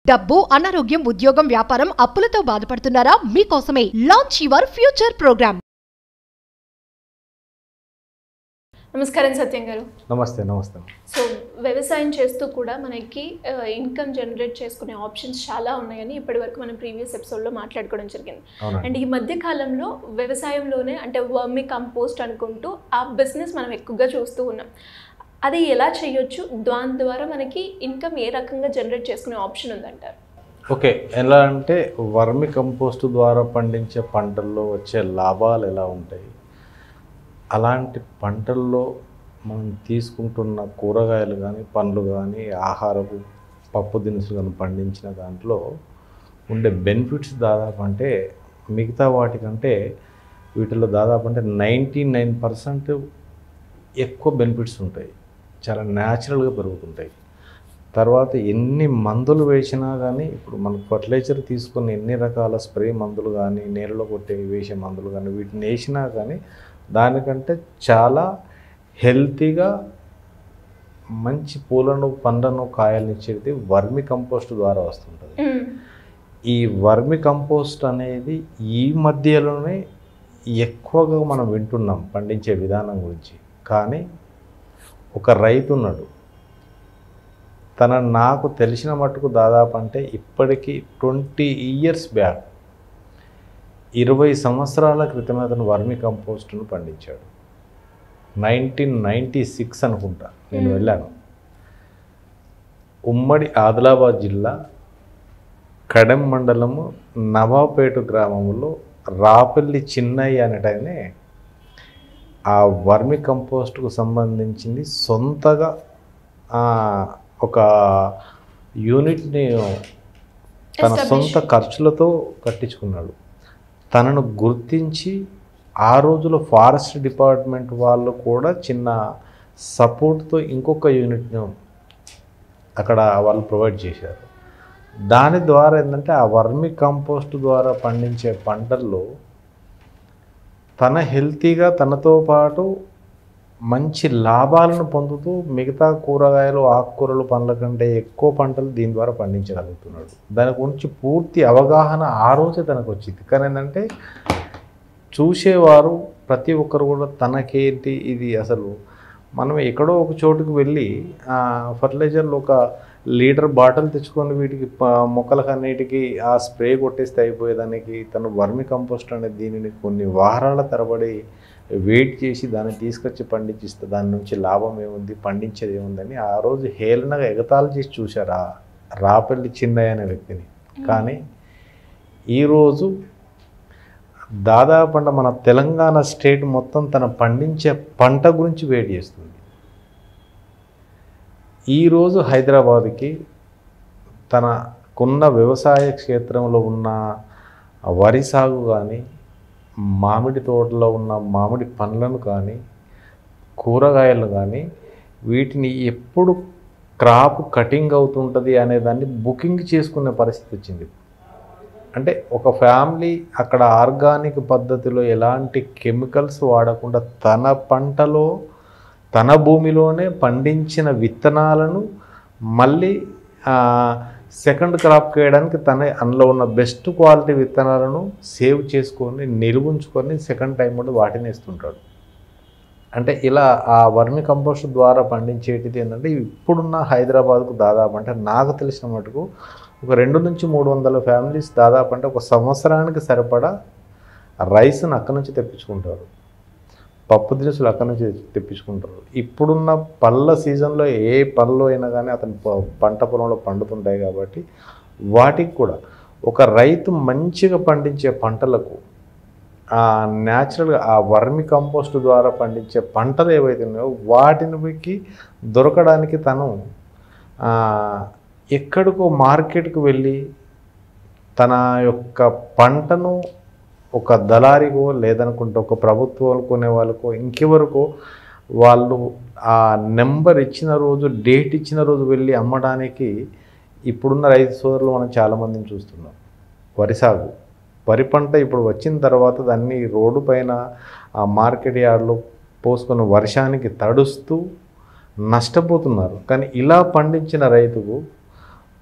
డబ్బు అనారోగ్యం ఉద్యోగం వ్యాపారం అప్పులతో బాధపడుతున్నారా మీకోసమే లాంచ్ యువర్ ఫ్యూచర్ ప్రోగ్రామ్ నమస్కారం సత్యం గారు నమస్తే నమస్తే సో వ్యవసాయం చేస్తూ కూడా మనకి ఇన్కమ్ జనరేట్ చేసుకునే ఆప్షన్స్ చాలా ఉన్నాయని ఇప్పటివరకు మనం ప్రీవియస్ ఎపిసోడ్లో మాట్లాడుకోవడం జరిగింది అవునండి అండ్ ఈ మధ్య కాలంలో వ్యవసాయంలోనే అంటే వర్మి కంపోస్ట్ అనుకుంటూ ఆ బిజినెస్ మనం ఎక్కువగా చూస్తూ ఉన్నాం అది ఎలా చేయొచ్చు దాని ద్వారా మనకి ఇన్కమ్ ఏ రకంగా జనరేట్ చేసుకునే ఆప్షన్ ఉందంటారు ఓకే ఎలా అంటే వర్మి కంపోస్ట్ ద్వారా పండించే పంటల్లో వచ్చే లాభాలు ఎలా ఉంటాయి అలాంటి పంటల్లో మనం తీసుకుంటున్న కూరగాయలు కానీ పండ్లు కానీ ఆహారపు పప్పు దినుసులు కానీ పండించిన దాంట్లో ఉండే బెనిఫిట్స్ దాదాపు అంటే మిగతా వాటికంటే వీటిలో దాదాపు అంటే నైంటీ నైన్ పర్సెంట్ ఎక్కువ బెనిఫిట్స్ ఉంటాయి చాలా న్యాచురల్గా పెరుగుతుంటాయి తర్వాత ఎన్ని మందులు వేసినా కానీ ఇప్పుడు మనకు ఫర్టిలైజర్ తీసుకుని ఎన్ని రకాల స్ప్రే మందులు కానీ నేలలో కొట్టే వేసే మందులు కానీ వీటిని వేసినా కానీ దానికంటే చాలా హెల్తీగా మంచి పూలను పండ్లను కాయలను ఇచ్చేది వర్మి కంపోస్ట్ ద్వారా వస్తుంటుంది ఈ వర్మి కంపోస్ట్ అనేది ఈ మధ్యలోనే ఎక్కువగా మనం వింటున్నాం పండించే విధానం గురించి కానీ ఒక రైతు ఉన్నాడు తన నాకు తెలిసిన మట్టుకు దాదాపు అంటే ఇప్పటికీ ట్వంటీ ఇయర్స్ బ్యాక్ ఇరవై సంవత్సరాల క్రితమే అతను వర్మి కంపోస్ట్ను పండించాడు నైన్టీన్ నైంటీ సిక్స్ అనుకుంటా నేను Hmm. వెళ్ళాను ఉమ్మడి ఆదిలాబాద్ జిల్లా కడెం మండలము నవాపేట గ్రామంలో రాపల్లి చిన్నయ్య అనేటనే ఆ వర్మి కంపోస్ట్కు సంబంధించింది సొంతగా ఆ, ఒక యూనిట్ని తన Establish. సొంత ఖర్చులతో కట్టించుకున్నాడు తనను గుర్తించి ఆ రోజులో ఫారెస్ట్ డిపార్ట్మెంట్ వాళ్ళు కూడా చిన్న సపోర్ట్తో ఇంకొక యూనిట్ను అక్కడ వాళ్ళు ప్రొవైడ్ చేశారు దాని ద్వారా ఏంటంటే ఆ వర్మి కంపోస్ట్ ద్వారా పండించే పంటల్లో తన హెల్తీగా తనతో పాటు మంచి లాభాలను పొందుతూ మిగతా కూరగాయలు ఆకుకూరలు పండ్ల కంటే ఎక్కువ పంటలు దీని ద్వారా పండించగలుగుతున్నాడు దాని గురించి పూర్తి అవగాహన ఆ రోజే తనకు వచ్చింది కానీ ఏంటంటే చూసేవారు ప్రతి ఒక్కరు కూడా తనకేంటి ఇది అసలు మనం ఎక్కడో ఒక చోటుకు వెళ్ళి ఫర్టిలైజర్లు ఒక లీటర్ బాటిల్ తెచ్చుకొని వీటికి ప- మొక్కలకు అన్నిటికీ ఆ స్ప్రే కొట్టేస్తే అయిపోయేదానికి తను వర్మి కంపోస్ట్ అనే దీనిని కొన్ని వారాల తరబడి వెయిట్ చేసి దాన్ని తీసుకొచ్చి పండించిస్తే దాని నుంచి లాభం ఏముంది పండించేది ఏముందని ఆ రోజు హేళనగా ఎగతాళి చేసి చూశారు ఆ రాపల్లి చిన్నయ్య అనే వ్యక్తిని కానీ ఈరోజు దాదాపు అంటే మన తెలంగాణ స్టేట్ మొత్తం తన పండించే పంట గురించి వెయిట్ చేస్తుంది ఈరోజు హైదరాబాద్కి తనకున్న వ్యవసాయ క్షేత్రంలో ఉన్న వరి సాగు కానీ మామిడి తోటలో ఉన్న మామిడి పండ్లను కానీ కూరగాయలు కానీ వీటిని ఎప్పుడు క్రాప్ కటింగ్ అవుతుంటుంది అనే దాన్ని బుకింగ్ చేసుకునే పరిస్థితి వచ్చింది అంటే ఒక ఫ్యామిలీ అక్కడ ఆర్గానిక్ పద్ధతిలో ఎలాంటి కెమికల్స్ వాడకుండా తన పంటలో తన భూమిలోనే పండించిన విత్తనాలను మళ్ళీ సెకండ్ క్రాప్ వేయడానికి తన అందులో ఉన్న బెస్ట్ క్వాలిటీ విత్తనాలను సేవ్ చేసుకొని నిల్వుంచుకొని సెకండ్ టైం కూడా వాటిని ఇస్తుంటాడు అంటే ఇలా ఆ వర్మి కంపోస్ట్ ద్వారా పండించేటిది ఏంటంటే ఇప్పుడున్న హైదరాబాద్కు దాదాపు అంటే నాకు తెలిసిన మటుకు ఒక రెండు నుంచి మూడు వందల ఫ్యామిలీస్ దాదాపు అంటే ఒక సంవత్సరానికి సరిపడా రైస్ని అక్కడి నుంచి తెప్పించుకుంటారు పప్పు దినుసులు అక్కడి నుంచి తెప్పించుకుంటారు ఇప్పుడున్న పళ్ళ సీజన్లో ఏ పళ్ళు అయినా కానీ అతని ప- పంట పొలంలో పండుతుంటాయి కాబట్టి వాటికి కూడా ఒక రైతు మంచిగా పండించే పంటలకు ఆ న్యాచురల్గా ఆ వర్మి కంపోస్ట్ ద్వారా పండించే పంటలు ఏవైతే ఉన్నాయో వాటికి దొరకడానికి తను ఆ, ఎక్కడికో మార్కెట్కి వెళ్ళి తన యొక్క పంటను ఒక దళారికో లేదనుకుంటే ఒక ప్రభుత్వం కొనే వాళ్ళకో ఇంకెవరికో వాళ్ళు ఆ నెంబర్ ఇచ్చిన రోజు డేట్ ఇచ్చిన రోజు వెళ్ళి అమ్మడానికి ఇప్పుడున్న రైతు సోదరులు మనం చాలామందిని చూస్తున్నాం వరి సాగు వరి పంట ఇప్పుడు వచ్చిన తర్వాత దాన్ని రోడ్డు పైన ఆ మార్కెట్ యార్డ్లో పోసుకొని వర్షానికి తడుస్తూ నష్టపోతున్నారు కానీ ఇలా పండించిన రైతుకు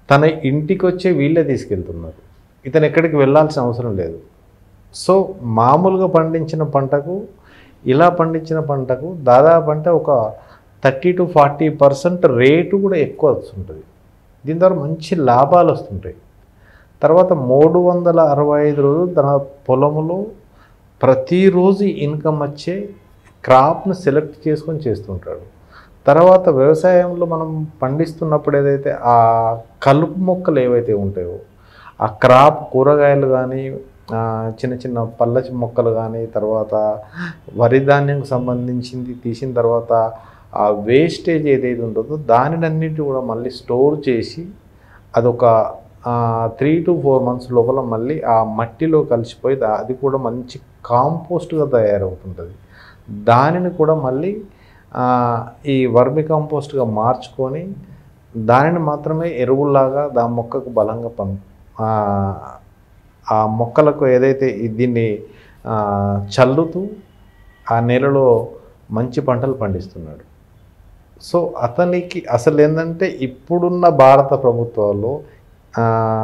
తన ఇంటికి వచ్చే వీళ్ళే తీసుకెళ్తున్నారు ఇతను ఎక్కడికి వెళ్ళాల్సిన అవసరం లేదు సో మామూలుగా పండించిన పంటకు ఇలా పండించిన పంటకు దాదాపు అంటే ఒక thirty to forty percent rate కూడా ఎక్కువ వస్తుంటుంది దీని ద్వారా మంచి లాభాలు వస్తుంటాయి తర్వాత మూడు వందల అరవై ఐదు రోజులు తన పొలంలో ప్రతిరోజు ఇన్కమ్ వచ్చే క్రాప్ను సెలెక్ట్ చేసుకొని చేస్తుంటాడు తర్వాత వ్యవసాయంలో మనం పండిస్తున్నప్పుడు ఏదైతే ఆ కలుపు మొక్కలు ఏవైతే ఉంటాయో ఆ క్రాప్ కూరగాయలు కానీ ఆ, చిన్న చిన్న పళ్ళ మొక్కలు కానీ తర్వాత వరి ధాన్యంకు సంబంధించింది తీసిన తర్వాత ఆ వేస్టేజ్ ఏదైతే ఉంటుందో దానినన్నింటి కూడా మళ్ళీ స్టోర్ చేసి అదొక త్రీ టు ఫోర్ మంత్స్ లోపల మళ్ళీ ఆ మట్టిలో కలిసిపోయి దా- అది కూడా మంచి కాంపోస్ట్గా తయారవుతుంటుంది దానిని కూడా మళ్ళీ ఆ, ఈ వర్మి కాంపోస్ట్గా మార్చుకొని దానిని మాత్రమే ఎరువులాగా దా మొక్కకు బలంగా పం ఆ, ఆ మొక్కలకు ఏదైతే ఈ దీన్ని ఆ, చల్లుతూ ఆ నేలలో మంచి పంటలు పండిస్తున్నాడు సో అతనికి అసలు ఏంటంటే ఇప్పుడున్న భారత ప్రభుత్వాలు ఆ,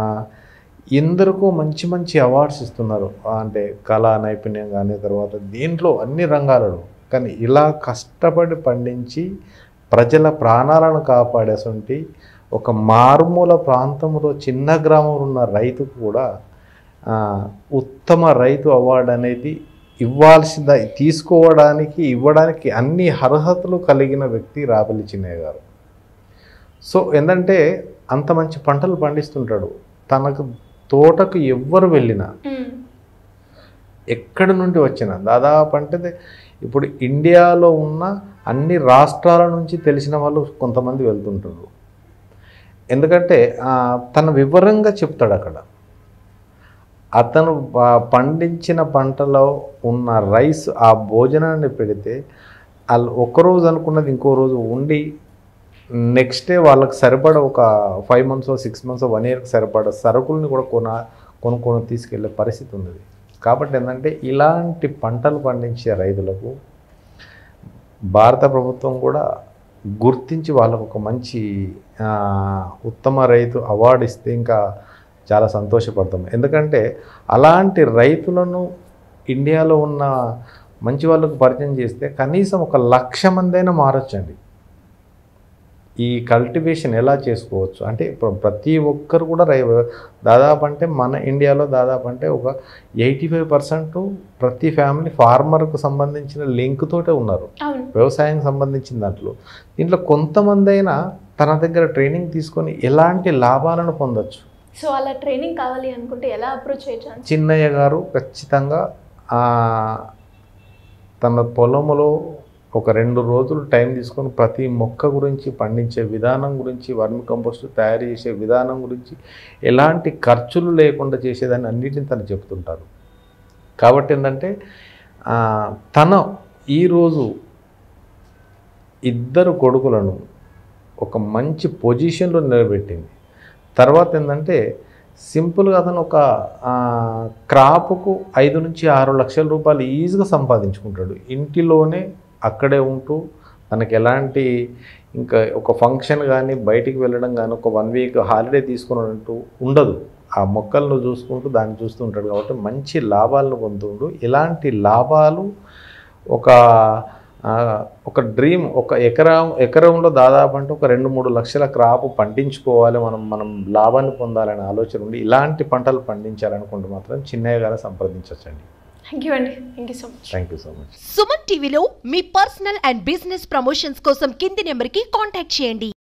ఎందరికో మంచి మంచి అవార్డ్స్ ఇస్తున్నారు అంటే కళా నైపుణ్యం కానీ తర్వాత దీంట్లో అన్ని రంగాలలో కానీ ఇలా కష్టపడి పండించి ప్రజల ప్రాణాలను కాపాడేసంటి ఒక మారుమూల ప్రాంతంలో చిన్న గ్రామంలో ఉన్న రైతుకు కూడా ఆ, ఉత్తమ రైతు అవార్డు అనేది ఇవ్వాల్సిన తీసుకోవడానికి ఇవ్వడానికి అన్ని అర్హతలు కలిగిన వ్యక్తి రాబెల్లి చిన్నయ్య గారు సో ఏంటంటే అంత మంచి పంటలు పండిస్తుంటాడు తనకు తోటకు ఎవ్వరు వెళ్ళినా మ్మ్. ఎక్కడి నుండి వచ్చినా దాదాపు అంటే ఇప్పుడు ఇండియాలో ఉన్న అన్ని రాష్ట్రాల నుంచి తెలిసిన వాళ్ళు కొంతమంది వెళ్తుంటారు ఎందుకంటే ఆ, తన వివరంగా చెప్తాడు అక్కడ అతను ప- పండించిన పంటలో ఉన్న రైస్ ఆ భోజనాన్ని పెడితే వాళ్ళు ఒకరోజు అనుకున్నది ఇంకో రోజు ఉండి నెక్స్ట్ డే వాళ్ళకి సరిపడ ఒక five months six months one ఇయర్కి సరిపడ సరుకుల్ని కూడా కొన కొనుక్కొని తీసుకెళ్లే పరిస్థితి ఉన్నది కాబట్టి ఏంటంటే ఇలాంటి పంటలు పండించే రైతులకు భారత ప్రభుత్వం కూడా గుర్తించి వాళ్ళకు ఒక మంచి ఆ, ఉత్తమ రైతు అవార్డు ఇస్తే ఇంకా చాలా సంతోషపడతాం ఎందుకంటే అలాంటి రైతులను ఇండియాలో ఉన్న మంచి వాళ్ళకు పరిచయం చేస్తే కనీసం ఒక లక్ష మందైనా మారొచ్చండి ఈ కల్టివేషన్ ఎలా చేసుకోవచ్చు అంటే ప్ర- ప్రతి ఒక్కరు కూడా రై దాదాపు అంటే మన ఇండియాలో దాదాపు అంటే ఒక ఎయిటీ ఫైవ్ పర్సెంట్ ప్రతి ఫ్యామిలీ ఫార్మర్కు సంబంధించిన లింక్ తోటే ఉన్నారు అవును వ్యవసాయం సంబంధించిన దాంట్లో దీంట్లో కొంతమంది అయినా తన దగ్గర ట్రైనింగ్ తీసుకొని ఎలాంటి లాభాలను పొందొచ్చు సో అలా ట్రైనింగ్ కావాలి అనుకుంటే ఎలా అప్రోచ్ చేయొచ్చు చిన్నయ్య గారు ఖచ్చితంగా ఆ, తన పొలములో ఒక రెండు రోజులు టైం తీసుకొని ప్రతి మొక్క గురించి పండించే విధానం గురించి వర్మి కంపోస్ట్ తయారు చేసే విధానం గురించి ఎలాంటి ఖర్చులు లేకుండా చేసేదాన్ని అన్నిటిని తను చెప్తుంటారు కాబట్టి ఏంటంటే ఆ, తన ఈరోజు ఇద్దరు కొడుకులను ఒక మంచి పొజిషన్లో నిలబెట్టింది తర్వాత ఏంటంటే సింపుల్గా అతను ఒక ఆ, క్రాప్కు ఐదు నుంచి ఆరు లక్షల రూపాయలు ఈజీగా సంపాదించుకుంటాడు ఇంటిలోనే అక్కడే ఉంటూ తనకి ఎలాంటి ఇంకా ఒక ఫంక్షన్ కానీ బయటికి వెళ్ళడం కానీ ఒక వన్ వీక్ హాలిడే తీసుకున్నట్టు ఉండదు ఆ మొక్కలను చూసుకుంటూ దాన్ని చూస్తూ ఉంటాడు కాబట్టి మంచి లాభాలను పొందుతుండు ఇలాంటి లాభాలు ఒక ఆ, ఒక డ్రీమ్ ఒక ఎకరం ఎకరంలో దాదాపు అంటే ఒక రెండు మూడు లక్షల క్రాప్ పండించుకోవాలి మనం మనం లాభాన్ని పొందాలనే ఆలోచన ఉండి ఇలాంటి పంటలు పండించాలనుకుంటే మాత్రం చిన్నయ్య గారు సంప్రదించవచ్చండి థ్యాంక్ యూ అండి thank you so much thank you so much Suman టీవీలో మీ పర్సనల్ అండ్ బిజినెస్ ప్రమోషన్స్ కోసం కింది నెంబర్కి కాంటాక్ట్ చేయండి